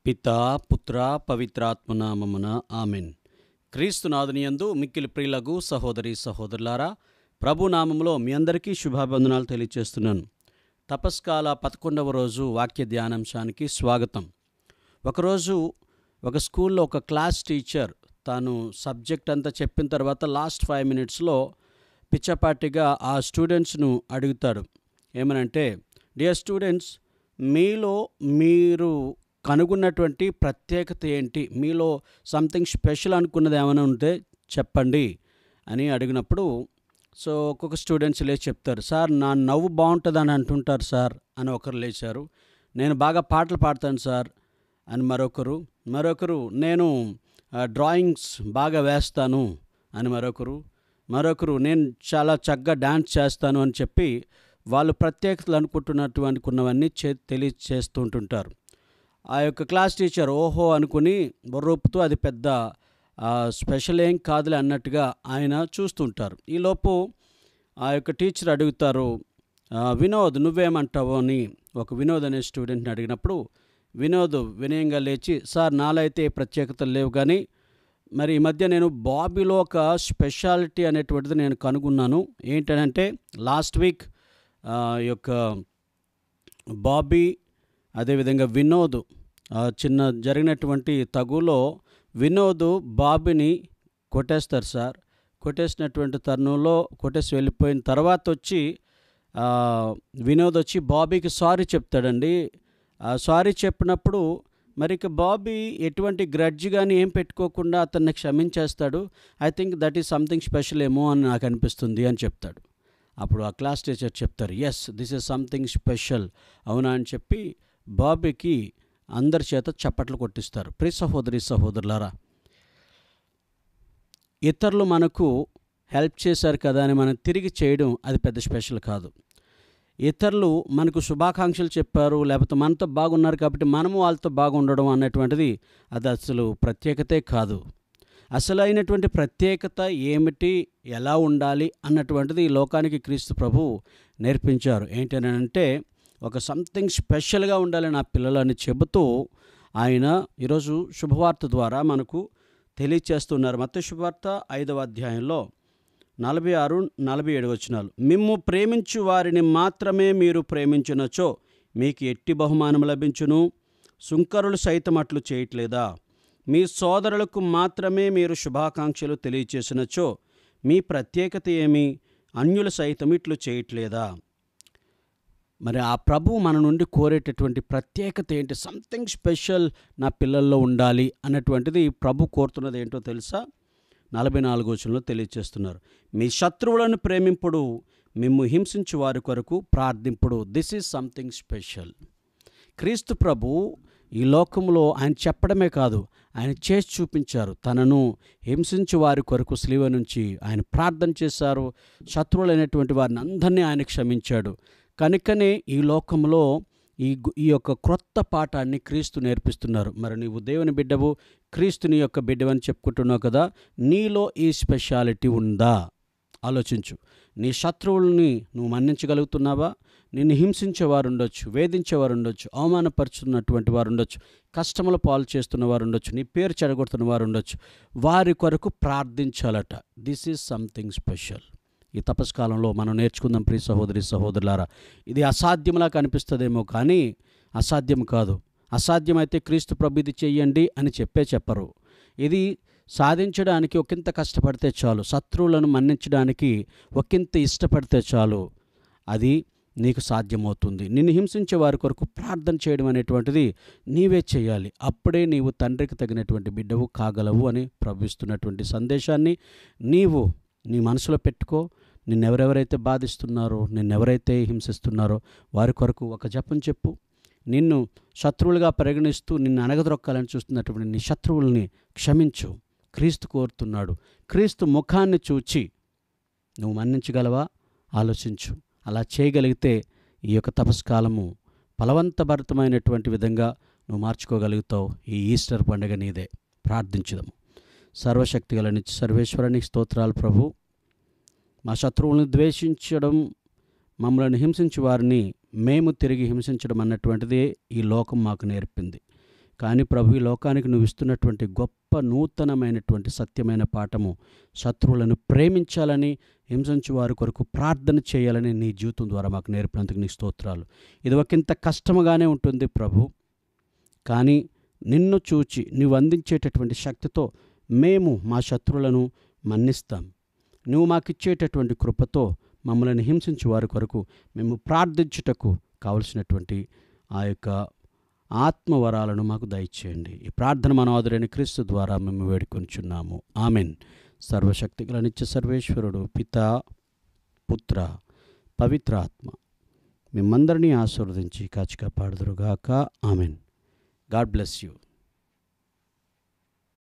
పిత పుత్ర పవిత్రాత్మనామమున ఆమెన్ క్రీస్తునాథునియందు మిక్కిలి ప్రియులకు సహోదరి సహోదరులారా ప్రభు నామములో మీ అందరికీ శుభాబంధనాలు తెలియజేస్తున్నాను తపస్కాల పదకొండవ రోజు వాక్య ధ్యానాంశానికి స్వాగతం ఒకరోజు ఒక స్కూల్లో ఒక క్లాస్ టీచర్ తాను సబ్జెక్ట్ అంతా చెప్పిన తర్వాత లాస్ట్ ఫైవ్ మినిట్స్లో పిచ్చపాటిగా ఆ స్టూడెంట్స్ను అడుగుతాడు ఏమనంటే డియర్ స్టూడెంట్స్ మీలో మీరు కనుగొన్నటువంటి ప్రత్యేకత ఏంటి మీలో సంథింగ్ స్పెషల్ అనుకున్నది ఏమైనా ఉంటే చెప్పండి అని అడిగినప్పుడు సో ఒక్కొక్క స్టూడెంట్స్ లేచి చెప్తారు సార్ నా నవ్వు బాగుంటుంది అని అంటుంటారు సార్ అని ఒకరు లేచారు నేను బాగా పాటలు పాడతాను సార్ అని మరొకరు మరొకరు నేను ఆ, డ్రాయింగ్స్ బాగా వేస్తాను అని మరొకరు మరొకరు నేను చాలా చక్కగా డ్యాన్స్ చేస్తాను అని చెప్పి వాళ్ళు ప్రత్యేకతలు అనుకుంటున్నట్టు అనుకున్నవన్నీ చే తెలియచేస్తూ ఉంటుంటారు ఆ యొక్క క్లాస్ టీచర్ ఓహో అనుకుని బొర్రూపుతూ అది పెద్ద ఆ, స్పెషల్ ఏం కాదులే అన్నట్టుగా ఆయన చూస్తుంటారు ఈలోపు ఆ యొక్క టీచర్ అడుగుతారు "ఆ, వినోద్ నువ్వేమంటావు అని ఒక వినోద్ అనే స్టూడెంట్ని అడిగినప్పుడు వినోద్ వినయంగా లేచి సార్ నాలో అయితే ఏ ప్రత్యేకతలు లేవు కానీ మరి ఈ మధ్య నేను బాబీలో ఒక స్పెషాలిటీ అనేటువంటిది నేను కనుగొన్నాను ఏంటంటే లాస్ట్ వీక్ ఈ యొక్క బాబీ అదేవిధంగా వినోద్ ఆ చిన్న జరిగినటువంటి తగులో వినోద్ బాబీని కొట్టేస్తారు సార్ కొట్టేసినటువంటి తరుణంలో కొట్టేసి వెళ్ళిపోయిన తర్వాత వచ్చి ఆ, వినోద్ వచ్చి బాబీకి సారీ చెప్తాడండి ఆ సారీ చెప్పినప్పుడు మరి ఇక బాబీ ఎటువంటి గ్రడ్జ్ కానీ ఏం పెట్టుకోకుండా అతన్ని క్షమించేస్తాడు I think that is something special ఏమో అని నాకు అనిపిస్తుంది అని చెప్తాడు అప్పుడు ఆ క్లాస్ టీచర్ చెప్తారు yes this is something special అవునా అని చెప్పి బాబీకి అందరి చేత చప్పట్లు కొట్టిస్తారు ప్రియ సహోదరి సహోదరులారా ఇతరులు మనకు హెల్ప్ చేశారు కదా అని మనం తిరిగి చేయడం అది పెద్ద స్పెషల్ కాదు ఇతరులు మనకు శుభాకాంక్షలు చెప్పారు లేకపోతే మనతో బాగున్నారు కాబట్టి మనము వాళ్ళతో బాగుండడం అన్నటువంటిది అది అసలు ప్రత్యేకతే కాదు అసలైనటువంటి ప్రత్యేకత ఏమిటి ఎలా ఉండాలి అన్నటువంటిది ఈ లోకానికి క్రీస్తు ప్రభు నేర్పించారు ఏంటనంటే ఒక సంథింగ్ స్పెషల్గా ఉండాలి నా పిల్లలు అని చెబుతూ ఆయన ఈరోజు శుభవార్త ద్వారా మనకు తెలియచేస్తున్నారు మత శుభవార్త ఐదవ అధ్యాయంలో నలభై ఆరు నలభై ఏడు వచనాలు మిమ్ము ప్రేమించు వారిని మాత్రమే మీరు ప్రేమించునచో మీకు ఎట్టి బహుమానం లభించును సుంకరులు సైతం అట్లు చేయట్లేదా మీ సోదరులకు మాత్రమే మీరు శుభాకాంక్షలు తెలియచేసినచో మీ ప్రత్యేకత ఏమి అన్యులు సైతం ఇట్లు చేయట్లేదా మరి ఆ ప్రభు మన నుండి కోరేటటువంటి ప్రత్యేకత ఏంటి సంథింగ్ స్పెషల్ నా పిల్లల్లో ఉండాలి అన్నటువంటిది ప్రభు కోరుతున్నది ఏంటో తెలుసా నలభై నాలుగు వచనంలో తెలియజేస్తున్నారు మీ శత్రువులను ప్రేమింపుడు మిమ్ము హింసించు వారి కొరకు ప్రార్థింపుడు దిస్ ఈజ్ సంథింగ్ స్పెషల్ క్రీస్తు ప్రభు ఈ లోకంలో ఆయన చెప్పడమే కాదు ఆయన చేసి చూపించారు తనను హింసించు వారి కొరకు స్లీవ నుంచి ఆయన ప్రార్థన చేశారు శత్రువులైనటువంటి వారిని అందరినీ ఆయన క్షమించాడు కనుకనే ఈ లోకంలో ఈ గు- ఈ యొక్క క్రొత్త పాఠాన్ని క్రీస్తు నేర్పిస్తున్నారు మరి నీవు దేవుని బిడ్డవు క్రీస్తుని యొక్క బిడ్డవని చెప్పుకుంటున్నావు కదా నీలో ఈ స్పెషాలిటీ ఉందా ఆలోచించు నీ శత్రువుల్ని నువ్వు మన్నించగలుగుతున్నావా నిన్ను హింసించేవారు ఉండొచ్చు వేధించేవారు ఉండొచ్చు అవమానపరుచున్నటువంటి వారు ఉండొచ్చు కష్టముల పాలు చేస్తున్న వారు ఉండొచ్చు నీ పేరు చెడగొడుతున్న వారు ఉండొచ్చు వారి కొరకు ప్రార్థించాలట దిస్ ఈజ్ సంథింగ్ స్పెషల్ ఈ తపస్కాలంలో మనం నేర్చుకుందాం ప్రియ సహోదరి సహోదరులారా ఇది అసాధ్యంలా కనిపిస్తుందేమో కానీ అసాధ్యం కాదు అసాధ్యమైతే క్రీస్తు ప్రభు ఇది చెయ్యండి అని చెప్పే చెప్పరు ఇది సాధించడానికి ఒకంత కష్టపడితే చాలు శత్రువులను మన్నించడానికి ఒకంత ఇష్టపడితే చాలు అది నీకు సాధ్యమవుతుంది నిన్ను హింసించే వారి కొరకు ప్రార్థన చేయడం అనేటువంటిది నీవే చేయాలి అప్పుడే నీవు తండ్రికి తగినటువంటి బిడ్డవు కాగలవు అని ప్రవహిస్తున్నటువంటి సందేశాన్ని నీవు నీ మనసులో పెట్టుకో నిన్నెవరెవరైతే బాధిస్తున్నారో నిన్నెవరైతే హింసిస్తున్నారో వారి కొరకు ఒక జపం చెప్పు నిన్ను శత్రువులుగా పరిగణిస్తూ నిన్ను అణగదొక్కాలని చూస్తున్నటువంటి నీ శత్రువుల్ని క్షమించు క్రీస్తు కోరుతున్నాడు క్రీస్తు ముఖాన్ని చూచి నువ్వు మన్నించగలవా ఆలోచించు అలా చేయగలిగితే ఈ యొక్క తపస్కాలము ఫలవంతభరితమైనటువంటి విధంగా నువ్వు మార్చుకోగలుగుతావు ఈ ఈస్టర్ పండుగ నీదే ప్రార్థించుదాము సర్వశక్తి గల నిత్య సర్వేశ్వరానికి స్తోత్రాలు ప్రభు మా శత్రువులను ద్వేషించడం మమ్మల్ని హింసించే వారిని మేము తిరిగి హింసించడం అన్నటువంటిదే ఈ లోకం మాకు నేర్పింది కానీ ప్రభు ఈ లోకానికి నువ్వు ఇస్తున్నటువంటి గొప్ప నూతనమైనటువంటి సత్యమైన పాఠము శత్రువులను ప్రేమించాలని హింసించు వారి కొరకు ప్రార్థన చేయాలని నీ జీవితం ద్వారా మాకు నేర్పినందుకు నీ స్తోత్రాలు ఇది ఒకంత కష్టముగానే ఉంటుంది ప్రభు కానీ నిన్ను చూచి నువ్వు అందించేటటువంటి శక్తితో మేము మా శత్రువులను మన్నిస్తాం నువ్వు మాకిచ్చేటటువంటి కృపతో మమ్మల్ని హింసించు వారి కొరకు మేము ప్రార్థించుటకు కావలసినటువంటి ఆ యొక్క ఆత్మవరాలను మాకు దయచేయండి ఈ ప్రార్థన మనోదరైన క్రీస్తు ద్వారా మేము వేడుకొంచున్నాము ఆమెన్ సర్వశక్తిగల నిత్య సర్వేశ్వరుడు పిత పుత్ర పవిత్రాత్మ మిమ్మందరినీ ఆశీర్వదించి కాచి కాపాడుదురుగాక ఆమెన్ గాడ్ బ్లెస్ యూ